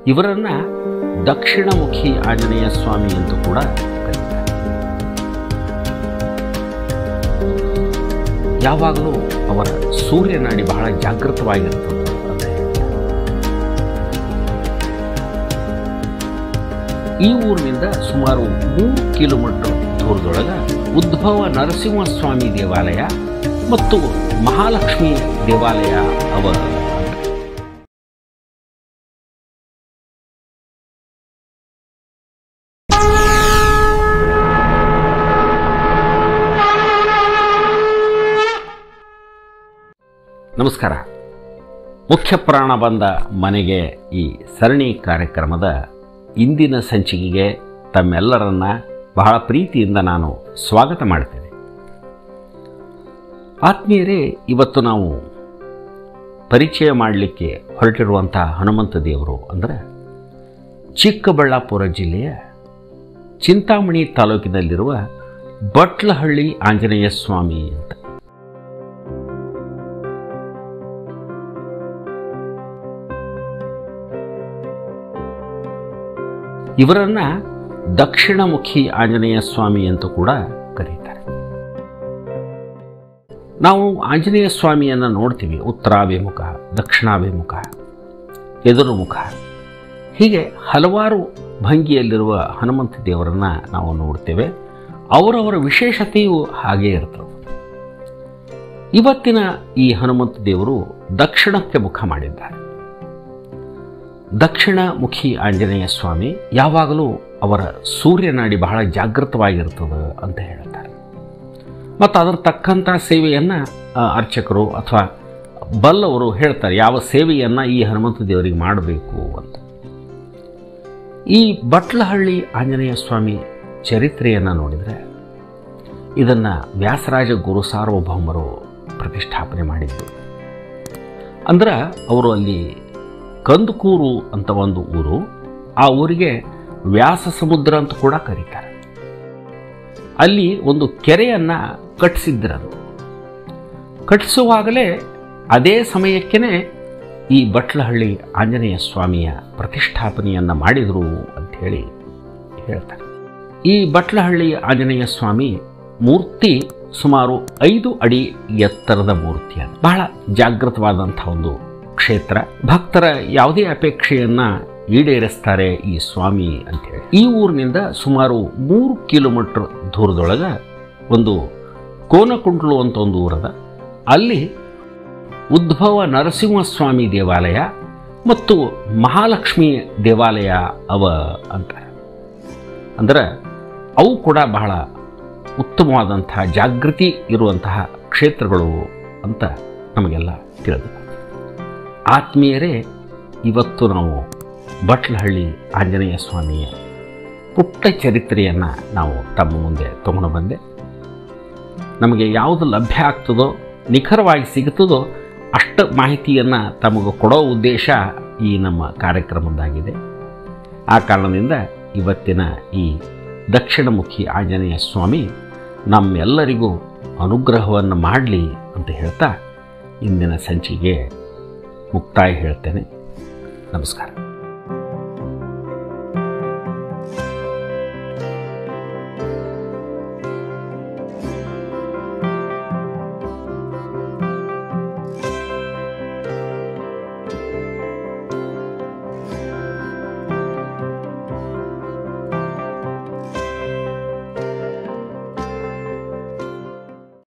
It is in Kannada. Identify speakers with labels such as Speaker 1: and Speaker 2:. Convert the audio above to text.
Speaker 1: ಇವರನ್ನ ದಕ್ಷಿಣಮುಖಿ ಆಂಜನೇಯ ಸ್ವಾಮಿ ಎಂದು ಕೂಡ ಕರೀತಾರೆ ಯಾವಾಗಲೂ ಅವರ ಸೂರ್ಯನಾಡಿ ಬಹಳ ಜಾಗೃತವಾಗಿರ್ತದೆ ಅಂತ ಹೇಳ್ತಾರೆ ಈ ಊರಿನಿಂದ ಸುಮಾರು ಮೂರು ಕಿಲೋಮೀಟರ್ ದೂರದೊಳಗೆ ಉದ್ಭವ ನರಸಿಂಹಸ್ವಾಮಿ ದೇವಾಲಯ ಮತ್ತು ಮಹಾಲಕ್ಷ್ಮಿ ದೇವಾಲಯ ಅವ ನಮಸ್ಕಾರ ಮುಖ್ಯ ಪ್ರಾಣ ಬಂದ ಮನೆಗೆ ಈ ಸರಣಿ ಕಾರ್ಯಕ್ರಮದ ಇಂದಿನ ಸಂಚಿಕೆಗೆ ತಮ್ಮೆಲ್ಲರನ್ನ ಬಹಳ ಪ್ರೀತಿಯಿಂದ ನಾನು ಸ್ವಾಗತ ಮಾಡ್ತೇನೆ ಆತ್ಮೀಯರೇ ಇವತ್ತು ನಾವು ಪರಿಚಯ ಮಾಡಲಿಕ್ಕೆ ಹೊರಟಿರುವಂಥ ಹನುಮಂತ ದೇವರು ಅಂದರೆ ಚಿಕ್ಕಬಳ್ಳಾಪುರ ಜಿಲ್ಲೆಯ ಚಿಂತಾಮಣಿ ತಾಲೂಕಿನಲ್ಲಿರುವ ಬಟ್ಲಹಳ್ಳಿ ಆಂಜನೇಯ ಸ್ವಾಮಿ ಅಂತ ಇವರನ್ನ ದಕ್ಷಿಣಮುಖಿ ಆಂಜನೇಯ ಸ್ವಾಮಿ ಅಂತ ಕೂಡ ಕರೀತಾರೆ ನಾವು ಆಂಜನೇಯ ಸ್ವಾಮಿಯನ್ನು ನೋಡ್ತೀವಿ ಉತ್ತರಾಭಿಮುಖ ದಕ್ಷಿಣಾಭಿಮುಖ ಎದುರುಮುಖ ಹೀಗೆ ಹಲವಾರು ಭಂಗಿಯಲ್ಲಿರುವ ಹನುಮಂತ ದೇವರನ್ನ ನಾವು ನೋಡ್ತೇವೆ ಅವರವರ ವಿಶೇಷತೆಯು ಹಾಗೇ ಇರ್ತದೆ ಇವತ್ತಿನ ಈ ಹನುಮಂತ ದೇವರು ದಕ್ಷಿಣಕ್ಕೆ ಮುಖ ಮಾಡಿದ್ದಾರೆ ದಕ್ಷಿಣಮುಖಿ ಆಂಜನೇಯ ಸ್ವಾಮಿ ಯಾವಾಗಲೂ ಅವರ ಸೂರ್ಯನಾಡಿ ಬಹಳ ಜಾಗೃತವಾಗಿರ್ತದೆ ಅಂತ ಹೇಳ್ತಾರೆ ಮತ್ತು ಅದರ ತಕ್ಕಂಥ ಸೇವೆಯನ್ನು ಅರ್ಚಕರು ಅಥವಾ ಬಲ್ಲವರು ಹೇಳ್ತಾರೆ ಯಾವ ಸೇವೆಯನ್ನು ಈ ಹನುಮಂತ ದೇವರಿಗೆ ಮಾಡಬೇಕು ಅಂತ ಈ ಬಟ್ಲಹಳ್ಳಿ ಆಂಜನೇಯ ಸ್ವಾಮಿ ಚರಿತ್ರೆಯನ್ನು ನೋಡಿದರೆ ಇದನ್ನು ವ್ಯಾಸರಾಜ ಗುರು ಸಾರ್ವಭೌಮರು ಪ್ರತಿಷ್ಠಾಪನೆ ಮಾಡಿದ್ದು ಅಂದ್ರೆ ಅವರು ಅಲ್ಲಿ ಕಂದುಕೂರು ಅಂತ ಒಂದು ಊರು ಆ ಊರಿಗೆ ವ್ಯಾಸ ಸಮುದ್ರ ಅಂತ ಕೂಡ ಕರೀತಾರೆ ಅಲ್ಲಿ ಒಂದು ಕೆರೆಯನ್ನು ಕಟ್ಟಿಸಿದ್ರಂತೆ ಕಟ್ಟಿಸುವಾಗಲೇ ಅದೇ ಸಮಯಕ್ಕೇ ಈ ಬಟ್ಲಹಳ್ಳಿ ಆಂಜನೇಯ ಸ್ವಾಮಿಯ ಪ್ರತಿಷ್ಠಾಪನೆಯನ್ನು ಮಾಡಿದರು ಅಂಥೇಳಿ ಹೇಳ್ತಾರೆ ಈ ಬಟ್ಲಹಳ್ಳಿ ಆಂಜನೇಯ ಸ್ವಾಮಿ ಮೂರ್ತಿ ಸುಮಾರು ಐದು ಅಡಿ ಎತ್ತರದ ಮೂರ್ತಿ ಅದು ಬಹಳ ಜಾಗೃತವಾದಂಥ ಒಂದು ಕ್ಷೇತ್ರ ಭಕ್ತರ ಯಾವುದೇ ಅಪೇಕ್ಷೆಯನ್ನ ಈಡೇರಿಸ್ತಾರೆ ಈ ಸ್ವಾಮಿ ಅಂತೇಳಿ ಈ ಊರಿನಿಂದ ಸುಮಾರು ಮೂರು ಕಿಲೋಮೀಟರ್ ದೂರದೊಳಗೆ ಒಂದು ಕೋನಕುಂಟ್ಲು ಅಂತ ಒಂದು ಊರದ ಅಲ್ಲಿ ಉದ್ಭವ ನರಸಿಂಹಸ್ವಾಮಿ ದೇವಾಲಯ ಮತ್ತು ಮಹಾಲಕ್ಷ್ಮಿ ದೇವಾಲಯ ಅವ ಅಂತಾರೆ ಅಂದ್ರೆ ಅವು ಕೂಡ ಬಹಳ ಉತ್ತಮವಾದಂತಹ ಜಾಗೃತಿ ಇರುವಂತಹ ಕ್ಷೇತ್ರಗಳು ಅಂತ ನಮಗೆಲ್ಲ ತಿಳಿದು ಆತ್ಮೀಯರೇ ಇವತ್ತು ನಾವು ಬಟ್ಲಹಳ್ಳಿ ಆಂಜನೇಯ ಸ್ವಾಮಿಯ ಪುಟ್ಟ ಚರಿತ್ರೆಯನ್ನು ನಾವು ತಮ್ಮ ಮುಂದೆ ತಗೊಂಡು ಬಂದೆ ನಮಗೆ ಯಾವುದು ಲಭ್ಯ ಆಗ್ತದೋ ನಿಖರವಾಗಿ ಸಿಗುತ್ತದೋ ಅಷ್ಟು ಮಾಹಿತಿಯನ್ನು ತಮಗೆ ಕೊಡೋ ಉದ್ದೇಶ ಈ ನಮ್ಮ ಕಾರ್ಯಕ್ರಮದ್ದಾಗಿದೆ ಆ ಕಾರಣದಿಂದ ಇವತ್ತಿನ ಈ ದಕ್ಷಿಣಮುಖಿ ಆಂಜನೇಯ ಸ್ವಾಮಿ ನಮ್ಮೆಲ್ಲರಿಗೂ ಅನುಗ್ರಹವನ್ನು ಮಾಡಲಿ ಅಂತ ಹೇಳ್ತಾ ಇಂದಿನ ಸಂಚಿಗೆ ಮುಕ್ತಾಯ ಹೇಳ್ತೇನೆ ನಮಸ್ಕಾರ